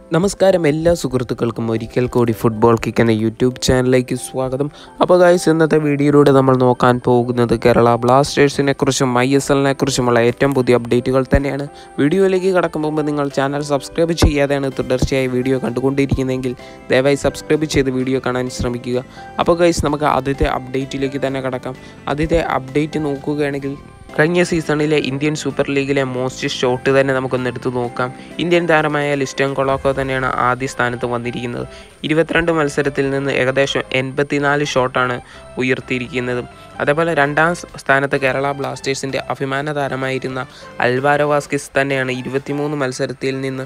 നമസ്കാരം എല്ലാ സുഹൃത്തുക്കൾക്കും ഒരിക്കൽ കൂടി ഫുട്ബോൾ കിക്ക് എന്ന യൂട്യൂബ് ചാനലിലേക്ക് സ്വാഗതം അപ്പോൾ ഗായ്സ് ഇന്നത്തെ വീഡിയോയിലൂടെ നമ്മൾ നോക്കാൻ പോകുന്നത് കേരള ബ്ലാസ്റ്റേഴ്സിനെ കുറിച്ചും ഐ എസ് എല്ലിനെ കുറിച്ചുമുള്ള ഏറ്റവും പുതിയ അപ്ഡേറ്റുകൾ തന്നെയാണ് വീഡിയോയിലേക്ക് കടക്കും മുമ്പ് നിങ്ങൾ ചാനൽ സബ്സ്ക്രൈബ് ചെയ്യാതെയാണ് തുടർച്ചയായി വീഡിയോ കണ്ടുകൊണ്ടിരിക്കുന്നതെങ്കിൽ ദയവായി സബ്സ്ക്രൈബ് ചെയ്ത് വീഡിയോ കാണാൻ ശ്രമിക്കുക അപ്പോൾ ഗൈസ് നമുക്ക് ആദ്യത്തെ അപ്ഡേറ്റിലേക്ക് തന്നെ കടക്കാം ആദ്യത്തെ അപ്ഡേറ്റ് നോക്കുകയാണെങ്കിൽ കഴിഞ്ഞ സീസണിലെ ഇന്ത്യൻ സൂപ്പർ ലീഗിലെ മോസ്റ്റ് ഷോട്ട് തന്നെ നമുക്കൊന്ന് എടുത്തു നോക്കാം ഇന്ത്യൻ താരമായ ലിസ്റ്റൻ കൊളോക്കോ തന്നെയാണ് ആദ്യ സ്ഥാനത്ത് വന്നിരിക്കുന്നത് ഇരുപത്തിരണ്ട് മത്സരത്തിൽ നിന്ന് ഏകദേശം എൺപത്തിനാല് ഷോട്ടാണ് ഉയർത്തിയിരിക്കുന്നത് അതേപോലെ രണ്ടാം സ്ഥാനത്ത് കേരള ബ്ലാസ്റ്റേഴ്സിൻ്റെ അഭിമാന താരമായിരുന്ന അൽവാരോ വാസ്കിസ് തന്നെയാണ് ഇരുപത്തിമൂന്ന് മത്സരത്തിൽ നിന്ന്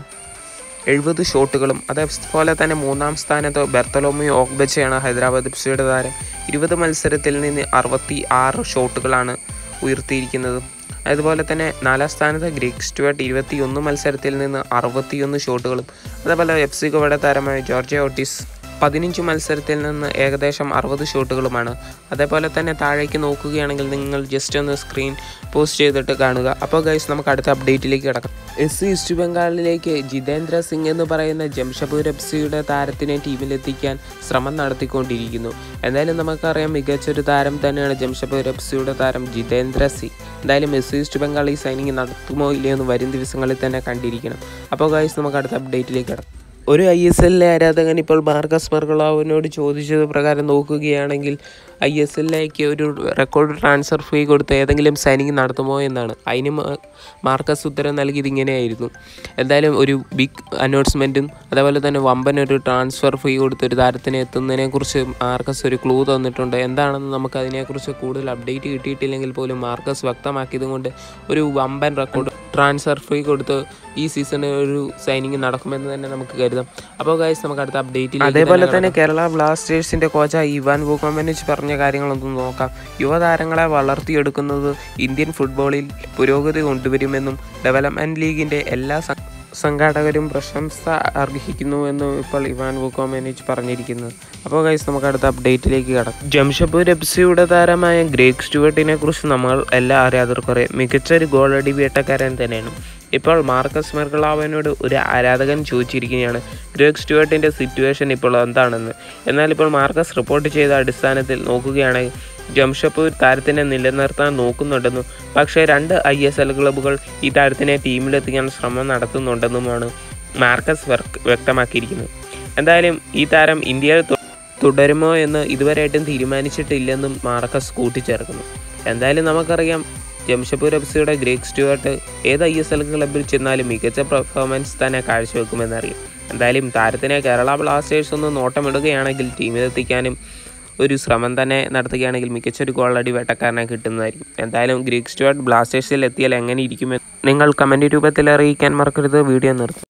എഴുപത് ഷോട്ടുകളും അതേപോലെ തന്നെ മൂന്നാം സ്ഥാനത്ത് ബെർത്തലോമി ഓഗ്ബച്ചയാണ് ഹൈദരാബാദ് എഫ് സിയുടെ താരം ഇരുപത് മത്സരത്തിൽ നിന്ന് അറുപത്തി ആറ് ഷോട്ടുകളാണ് ഉയർത്തിയിരിക്കുന്നത് അതുപോലെ തന്നെ നാലാം സ്ഥാനത്ത് ഗ്രീക്ക് സ്റ്റുവർട്ട് ഇരുപത്തിയൊന്ന് മത്സരത്തിൽ നിന്ന് അറുപത്തിയൊന്ന് ഷോട്ടുകളും അതേപോലെ എഫ് സി ഗോവയുടെ താരമായ ജോർജിയ ഓട്ടിസ് പതിനഞ്ച് മത്സരത്തിൽ നിന്ന് ഏകദേശം അറുപത് ഷോട്ടുകളുമാണ് അതേപോലെ തന്നെ താഴേക്ക് നോക്കുകയാണെങ്കിൽ നിങ്ങൾ ജസ്റ്റ് ഒന്ന് സ്ക്രീൻ പോസ്റ്റ് ചെയ്തിട്ട് കാണുക അപ്പോൾ ഗൈസ് നമുക്ക് അടുത്ത അപ്ഡേറ്റിലേക്ക് കിടക്കാം എസ് സി ഈസ്റ്റ് ബംഗാളിലേക്ക് ജിതേന്ദ്ര സിംഗ് എന്ന് പറയുന്ന ജംഷഡ്പൂർ എഫ് സിയുടെ താരത്തിനെ ടീമിലെത്തിക്കാൻ ശ്രമം നടത്തിക്കൊണ്ടിരിക്കുന്നു എന്തായാലും നമുക്കറിയാം മികച്ചൊരു താരം തന്നെയാണ് ജംഷഡ്പൂർ എഫ് സിയുടെ താരം ജിതേന്ദ്ര സിംഗ് എന്തായാലും എസ് സി ഈസ്റ്റ് ബംഗാൾ ഈ സൈനിങ് നടത്തുമോ ഇല്ലയോ എന്ന് വരും ദിവസങ്ങളിൽ തന്നെ കണ്ടിരിക്കണം അപ്പോൾ ഗൈസ് നമുക്ക് അടുത്ത അപ്ഡേറ്റിലേക്ക് കിടക്കാം ഒരു ഐ എസ് എല്ലിലെ ആരാധകൻ ഇപ്പോൾ മാർക്കസ് മെർഗളാവിനോട് ചോദിച്ചത് പ്രകാരം നോക്കുകയാണെങ്കിൽ ഐ എസ് എല്ലിലേക്ക് ഒരു റെക്കോർഡ് ട്രാൻസ്ഫർ ഫീ കൊടുത്ത് ഏതെങ്കിലും സൈനിങ് നടത്തുമോ എന്നാണ് അതിന് മാ- മാർക്കസ് ഉത്തരം നൽകിയത് ഇങ്ങനെയായിരുന്നു എന്തായാലും ഒരു ബിഗ് അനൗൺസ്മെൻറ്റും അതേപോലെ തന്നെ വമ്പൻ ഒരു ട്രാൻസ്ഫർ ഫീ കൊടുത്ത് ഒരു താരത്തിന് എത്തുന്നതിനെക്കുറിച്ച് മാർക്കസ് ഒരു ക്ലൂ തന്നിട്ടുണ്ട് എന്താണെന്ന് നമുക്ക് അതിനെക്കുറിച്ച് കൂടുതൽ അപ്ഡേറ്റ് കിട്ടിയിട്ടില്ലെങ്കിൽ പോലും മാർക്കസ് വ്യക്തമാക്കിയത് കൊണ്ട് ഒരു വമ്പൻ റെക്കോർഡ് ട്രാൻസ്ഫർ ഫീ കൊടുത്ത് ഈ സീസണിൽ ഒരു സൈനിങ് നടക്കുമെന്ന് തന്നെ നമുക്ക് കരുതാം അപ്പോൾ ഗൈസ് നമുക്ക് അടുത്ത അപ്ഡേറ്റിൽ അതേപോലെ തന്നെ കേരള ബ്ലാസ്റ്റേഴ്സിന്റെ കോച്ചായ ഇവാൻ വൂക്കോമനിച്ച് പറഞ്ഞ കാര്യങ്ങളൊന്നും നോക്കാം യുവതാരങ്ങളെ വളർത്തിയെടുക്കുന്നത് ഇന്ത്യൻ ഫുട്ബോളിൽ പുരോഗതി കൊണ്ടുവരുമെന്നും ഡെവലപ്മെന്റ് ലീഗിന്റെ എല്ലാ സ- സംഘാടകരും പ്രശംസ അർഹിക്കുന്നുവെന്നും ഇപ്പോൾ ഇവാൻ വൂക്കോമനിച്ച് പറഞ്ഞിരിക്കുന്നത് അപ്പോൾ ഗൈസ് നമുക്ക് അടുത്ത അപ്ഡേറ്റിലേക്ക് കടക്കാം ജംഷഡ്പൂർ എഫ് സിയുടെ താരമായ ഗ്രേഗ് സ്റ്റുവർട്ടിനെ കുറിച്ച് നമ്മൾ എല്ലാ ആരാധകർക്കും അറിയാം മികച്ചൊരു ഗോളടി വേട്ടക്കാരൻ തന്നെയാണ് ഇപ്പോൾ മാർക്കസ് മെർഗളാവനോട് ഒരു ആരാധകൻ ചോദിച്ചിരിക്കുകയാണ് ഗ്രേഗ് സ്റ്റുവർട്ടിൻ്റെ സിറ്റുവേഷൻ ഇപ്പോൾ എന്താണെന്ന് എന്നാൽ ഇപ്പോൾ മാർക്കസ് റിപ്പോർട്ട് ചെയ്ത അടിസ്ഥാനത്തിൽ നോക്കുകയാണെങ്കിൽ ജംഷഡ്പൂർ താരത്തിനെ നിലനിർത്താൻ നോക്കുന്നുണ്ടെന്നും പക്ഷേ രണ്ട് ഐ എസ് എൽ ക്ലബ്ബുകൾ ഈ താരത്തിനെ ടീമിലെത്തിക്കാൻ ശ്രമം നടത്തുന്നുണ്ടെന്നുമാണ് മാർക്കസ് വർക്ക് വ്യക്തമാക്കിയിരിക്കുന്നത് എന്തായാലും ഈ താരം ഇന്ത്യയിൽ തു- തുടരുമോ എന്ന് ഇതുവരെയായിട്ടും തീരുമാനിച്ചിട്ടില്ലെന്നും മാർക്കസ് കൂട്ടിച്ചേർക്കുന്നു എന്തായാലും നമുക്കറിയാം ജംഷഡ്പൂർ എഫ് സിയുടെ ഗ്രേഗ് സ്റ്റുവർട്ട് ഏത് ഐ എസ് എൽ ക്ലബിൽ ചെന്നാലും മികച്ച പെർഫോമൻസ് തന്നെ കാഴ്ചവെക്കുമെന്നറിയാം എന്തായാലും താരത്തിനെ കേരള ബ്ലാസ്റ്റേഴ്സ് ഒന്ന് നോട്ടമിടുകയാണെങ്കിൽ ടീമിലെത്തിക്കാനും ഒരു ശ്രമം തന്നെ നടത്തുകയാണെങ്കിൽ മികച്ചൊരു ഗോളടി വേട്ടക്കാരനെ കിട്ടുന്നതായിരിക്കും എന്തായാലും ഗ്രീക്ക് സ്റ്റുവർട്ട് ബ്ലാസ്റ്റേഴ്സിൽ എത്തിയാൽ എങ്ങനെ ഇരിക്കുമെന്ന് നിങ്ങൾ കമൻറ്റ് രൂപത്തിൽ അറിയിക്കാൻ മറക്കരുത് വീഡിയോ നിർത്തും